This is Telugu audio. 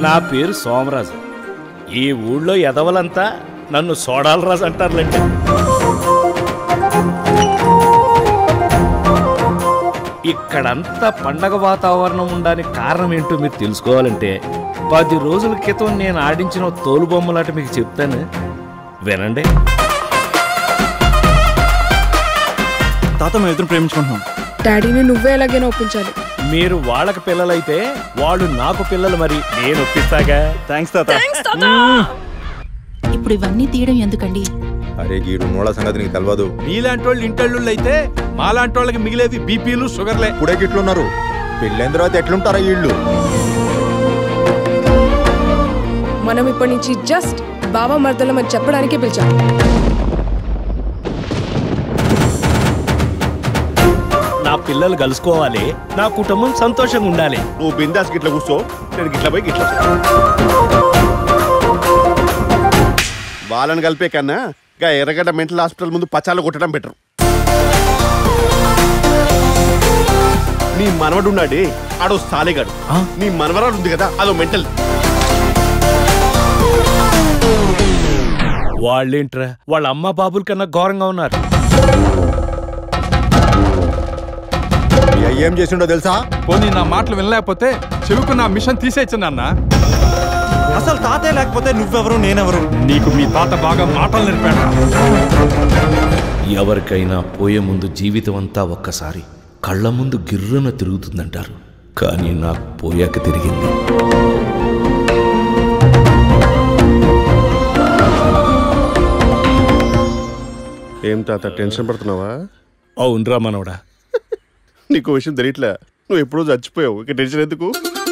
నా పేరు సోమరాజు ఈ ఊళ్ళో ఎదవలంతా నన్ను సోడాలరాజు అంటారులేండి ఇక్కడంతా పండగ వాతావరణం ఉండడానికి కారణం ఏంటో మీరు తెలుసుకోవాలంటే పది రోజుల క్రితం నేను ఆడించిన తోలు బొమ్మలాట మీకు చెప్తాను వినండి తాత మేము ఇద్దరు ప్రేమించుకుంటున్నాం డాడీని నువ్వే ఎలాగైనా ఒప్పించాలి మీరు వాళ్ళకి పిల్లలైతే వాళ్ళు నాకు పిల్లలు మరి నేను ఒప్పిస్తాగా థ్యాంక్స్ తాత ఇప్పుడు ఇవన్నీ తీయడం ఎందుకండి అరే గీడు నోళ్ళ సంగతి నీకు తెలియదు నీలాంటి వాళ్ళు ఇంటళ్ళు అయితే మాలాంటి వాళ్ళకి మిగిలేవి బీపీలు షుగర్లే ఇప్పుడే గిట్లున్నారు పెళ్ళైన తర్వాత ఎట్లుంటారా వీళ్ళు మనం ఇప్పటి నుంచి జస్ట్ బాబా మర్దలం అని చెప్పడానికే పిలిచాం నా పిల్లలు కలుసుకోవాలి నా కుటుంబం సంతోషంగా ఉండాలి నువ్వు బిందాస్ గిట్ల కూర్చో నేను గిట్ల పోయి గిట్ల వస్తా. వాళ్ళని కలిపే కన్నా గా ఎర్రగడ్డ మెంటల్ హాస్పిటల్ ముందు పచాలు కొట్టడం బెటర్ నీ మనవడు ఉన్నాడే ఆడో సాలేగాడు నీ మనవరాలు ఉంది కదా అదో మెంటల్ వాళ్ళేంట్రా వాళ్ళ అమ్మ బాబుల కన్నా ఘోరంగా ఉన్నారు మీ అయ్య ఏం చేసిండో తెలుసా పోనీ నా మాటలు వినలేకపోతే చెవికు నా మిషన్ తీసేచ్చు నాన్న అసలు తాతయ్య లేకపోతే నువ్వెవరు నేనెవరు నీకు మీ తాత బాగా మాటలు నేర్పాడా ఎవరికైనా పోయే ముందు జీవితం అంతా ఒక్కసారి కళ్ళ ముందు గిర్రున తిరుగుతుందంటారు కానీ నాకు పోయాక తిరిగింది ఏం తాత టెన్షన్ పడుతున్నావా అవునరా మనవడా నీకు విషయం తెలియట్లే నువ్వు ఎప్పుడూ చచ్చిపోయావు ఇక టెన్షన్ ఎందుకు